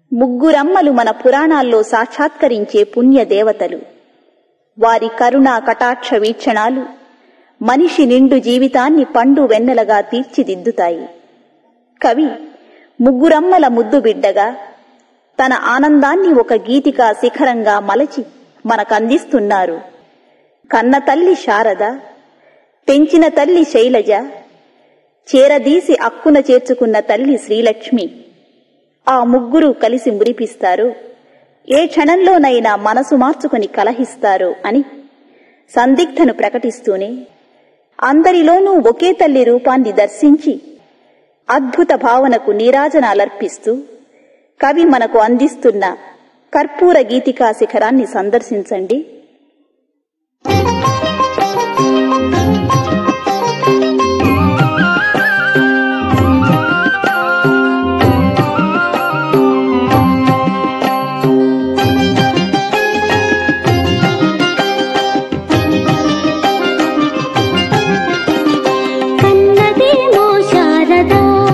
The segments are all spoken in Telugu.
ముగ్గురమ్మలు మన పురాణాల్లో సాక్షాత్కరించే పుణ్య దేవతలు వారి కరుణా కటాక్ష వీక్షణాలు మనిషి నిండు జీవితాన్ని పండు వెన్నెలగా తీర్చిదిద్దుతాయి కవి ముగ్గురమ్మల ముద్దు బిడ్డగా తన ఆనందాన్ని ఒక గీతికా శిఖరంగా మలచి మనకందిస్తున్నారు కన్న తల్లి శారద పెంచిన తల్లి శైలజ చేరదీసి అక్కున చేర్చుకున్న తల్లి శ్రీలక్ష్మి ఆ ముగ్గురు కలిసి మురిపిస్తారు ఏ క్షణంలోనైనా మనసు మార్చుకుని కలహిస్తారు అని సందిగ్ధను ప్రకటిస్తూనే అందరిలోనూ ఒకే తల్లి రూపాన్ని దర్శించి అద్భుత భావనకు నీరాజనాలర్పిస్తూ కవి మనకు అందిస్తున్న కర్పూర గీతికా శిఖరాన్ని సందర్శించండి కన్నదేమో శారద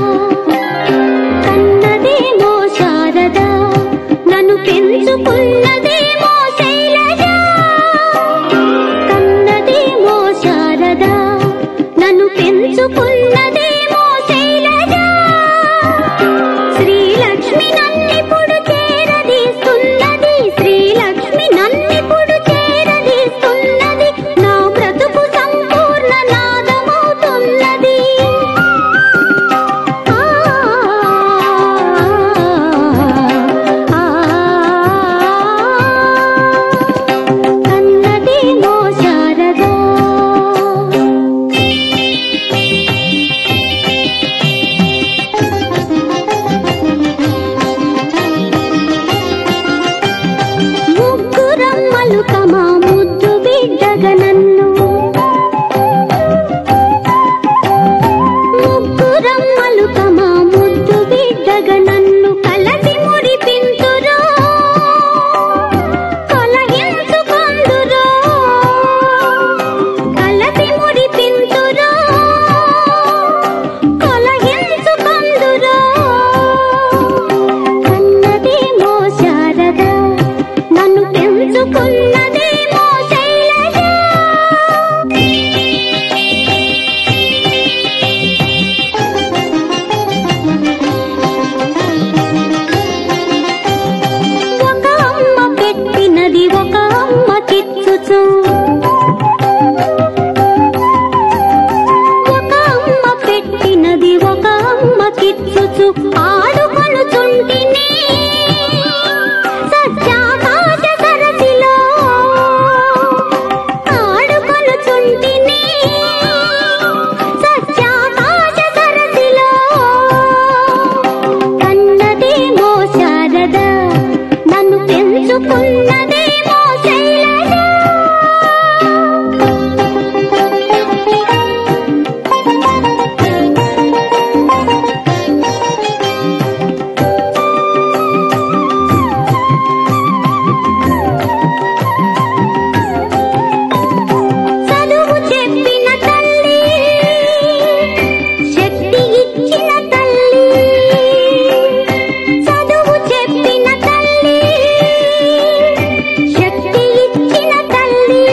కన్నదేమో శారద నన్ను పెంచుకున్నదేమో శైలజ కన్నదేమో శారద నన్ను పెంచుకున్నదేమో శైలజ శ్రీలక్ష్మి నన్నిప్పుడు చేరదీస్తున్నది శ్రీలక్ష్మి నన్నిప్పుడు చేరదీస్తున్నది నా బ్రతుకు సంపూర్ణ నాదమవుతున్నది ఆ కన్నదేమో శారదా ముగ్గురమ్మలు తమ ముద్దు బిడ్డగ నన్ను ముగ్గురమ్మలు తమ ముద్దు బిడ్డగ నన్ను కలసి ముడిపింతురో కలగించుకొందురో కలసి ముడిపింతురో కలగించుకొందురో కన్నదేమో శారద నన్ను పెంచుకున్నదేమో శైలజ ఒక అమ్మ పెట్టినది ఒక అమ్మ కిచ్చుచు ఒక అమ్మ పెట్టినది ఒక అమ్మ కిచ్చుచు ఆడుకొనుచుంటిని సత్యాకాశ సరసిలో ఆడుకొనుచుంటిని సత్యాకాశ సరసిలో కన్నదేమో శారద నన్ను పెంచుకున్నదేమో శైలజ చదువు చెప్పిన తల్లి శక్తి ఇచ్చిన తల్లి చదువు చెప్పిన తల్లి శక్తి ఇచ్చిన తల్లి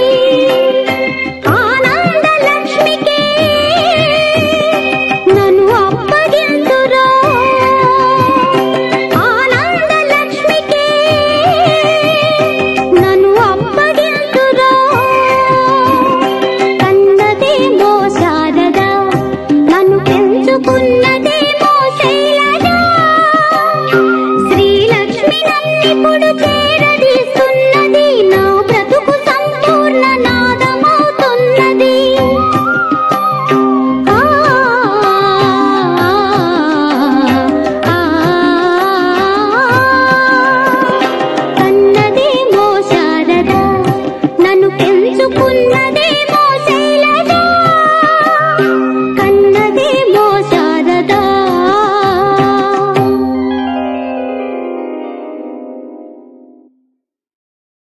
ఆనంద లక్ష్మికి నన్ను అప్పగింతురో ఆనంద లక్ష్మికి నన్ను అప్పగింతురో కన్నదేమో శారద నన్ను పెంచుకున్న